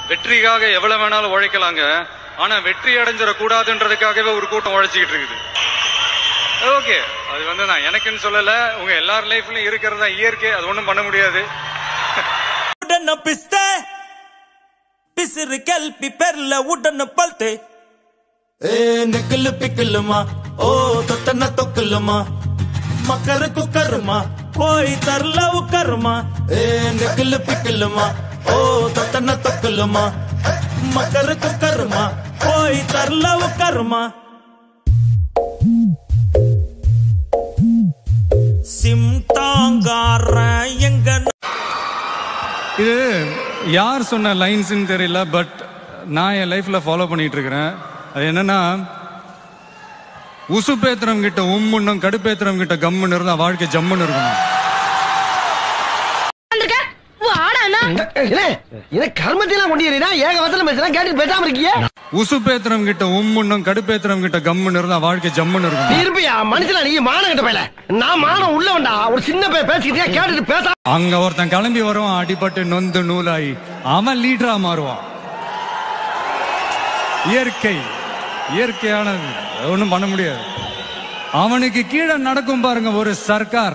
வெற்றிக்காக எவ்வளவு வேணாலும் உழைக்கலாங்க ஆனா வெற்றி அடைஞ்சிட கூடாதுன்றதுக்காகவே ஒரு கூட்டம் உழைச்சிக்கிட்டு இருக்குது ஓகே அது வந்து நான் எனக்குன்னு சொல்லல உங்க எல்லார் லைஃப்லயும் இருக்கிறது தான் இயற்கை அது ஒண்ணும் பண்ண முடியாது உடன பிஸ்த பிசிறு கல்பி பெர்ல உடன பல்த்து ஏ நெக்கில் பிக்கலுமா ஓ தொட்டன தொக்கலுமா மக்கரு குக்கருமா போய் தரல உக்கருமா ஏ நெக்கில் பிக்கலுமா ஓ தொட்டன தொக்கலுமா மக்கரு குக்கருமா போய் தரல உக்கருமா சிம் தாங்கார எங்க இது யார் சொன்ன லைன்ஸ்னு தெரியல பட் நான் என் லைஃப்ல ஃபாலோ பண்ணிட்டு இருக்கிறேன் அது என்னன்னா உசுப்பேத்திரம் கிட்ட உம்முன்னும் கடுப்பேத்திரம் கிட்ட கம்முன்னு இருந்தா வாழ்க்கை ஜம்முன்னு இருக்கணும் வந்திருக்க வாடாண்ணா இதை கர்மத்தையெல்லாம் கொண்டு ஏக வசனம் பேசுறேன் கேட்டு பேசாம இருக்கிய உசுப்பேத்திரம் கிட்ட உம்முன்னும் கடுப்பேத்திரம் கிட்ட கம்முன்னு இருந்தா வாழ்க்கை ஜம்முன்னு நீ இருக்கணும் இருப்பியா மனுஷனா நீ மானம் கிட்ட போயல நான் மானம் உள்ளவன்டா ஒரு சின்ன பையன் பேசிக்கிட்டே கேட்டுட்டு பேச அங்க ஒருத்தன் கிளம்பி வருவான் அடிபட்டு நொந்து நூலாயி அவன் லீடரா மாறுவான் இயற்கை இயற்கையானது ஒன்றும் பண்ண முடியாது அவனுக்கு கீழே நடக்கும் பாருங்க ஒரு சர்க்கார்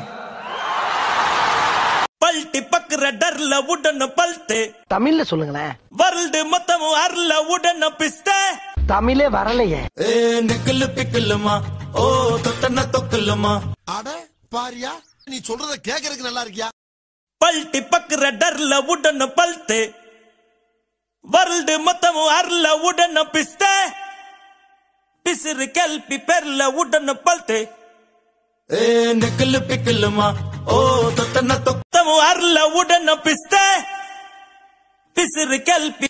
பல்ட்டி பக்குற டர்ல உடன பல்த்து தமிழ்ல சொல்லுங்களேன் வருல்டு மொத்தமும் அருள உடன பிஸ்த தமிழே வரலையே ஏ நெக்கில் பிக்கலுமா ஓ தொட்டன தொக்கலுமா அட பாரியா நீ சொல்றத கேக்குறதுக்கு நல்லா இருக்கியா பல்ட்டி பக்குற டர்ல உடன பல்த்து வருல்டு மொத்தமும் அருள உடன பிஸ்த பிசிறு கல்பி பெர்ல உடன பல்த்து ஏ நெக்கில் பிக்கலுமா ஓ தொட்டன தொக்கமும் அருள உடன பிஸ்த பிசிறு கல்பி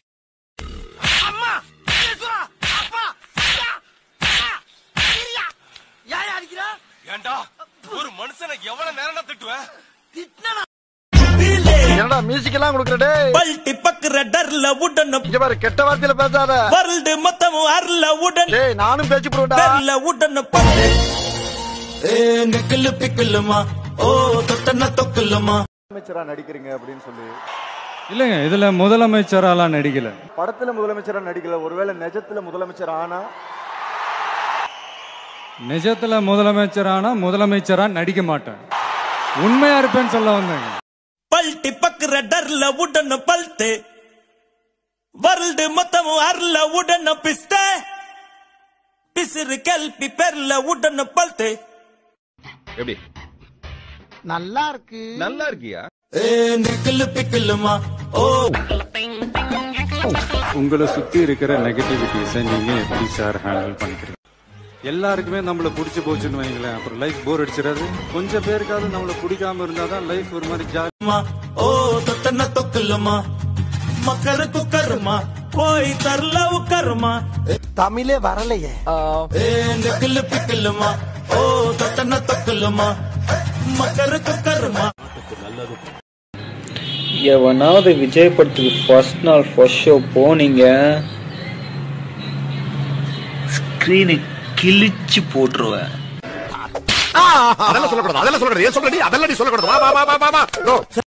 ஏண்டா ஒரு மனுஷனை எவ்வளவு நேரம் திட்டுவேன் என்னடா மியூசிக் எல்லாம் கொடுக்கறடே பல்ட்டி பக்குற டர்ல உடன இங்க பாரு கெட்ட வார்த்தையில பேசாத வருல்டு மொத்தமும் அருள உடன டேய் நானும் பேச்சு போடுடா பெர்ல உடன பல்த்து ஏ நெக்கில் பிக்கலுமா ஓ தொட்டன தொக்கலுமா முதலமைச்சரா நடிக்கிறீங்க அப்படின்னு சொல்லி இல்லைங்க இதுல முதலமைச்சராலாம் நடிக்கல படத்துல முதலமைச்சரா நடிக்கல ஒருவேளை நிஜத்துல முதலமைச்சர் ஆனா நிஜத்துல முதலமைச்சரானா முதலமைச்சரா நடிக்க மாட்டேன் உண்மையா இருப்பேன்னு சொல்ல வந்தேங்க பல்ட்டி பக்குற டர்ல உடன பல்த்து வருல்டு மொத்தமும் அருள உடன பிஸ்த பிசிறு கல்பி பெர்ல உடன பல்த்து எப்படி நல்லா இருக்கு நல்லா இருக்கியா ஏ நெக்கில் பிக்கலுமா ஓ உங்களை சுத்தி இருக்கிற நெகட்டிவிட்டிஸை நீங்க எப்படி சார் ஹேண்டில் பண்ணிக்கிறீங்க எல்லாருக்குமே நம்மள பிடிச்சி போச்சுன்னு வைங்களேன் அப்புறம் லைஃப் போர் அடிச்சிடாது கொஞ்சம் பேருக்காவது நம்மள பிடிக்காம இருந்தாதான் லைஃப் ஒரு மாதிரி ஜாலி மா ஓ தொட்டன தொக்கலுமா மக்கரு குக்கருமா போய் தரல உக்கருமா தமிழே வரலையே ஏ நெக்கில் பிக்கலுமா ஓ தொட்டன தொக்கலுமா மக்கரு குக்கருமா எவனாவது விஜய் படத்துக்கு ஃபர்ஸ்ட் நாள் ஃபர்ஸ்ட் ஷோ போனீங்க ஸ்க்ரீனை கிழிச்சு போட்டுருவேன் அதெல்லாம் சொல்லக்கூடாது அதெல்லாம் சொல்லக்கூடாது ஏன் சொல்றடி அதெல்லாம் நீ சொல்லக்கூடாது வா வா வா வா வா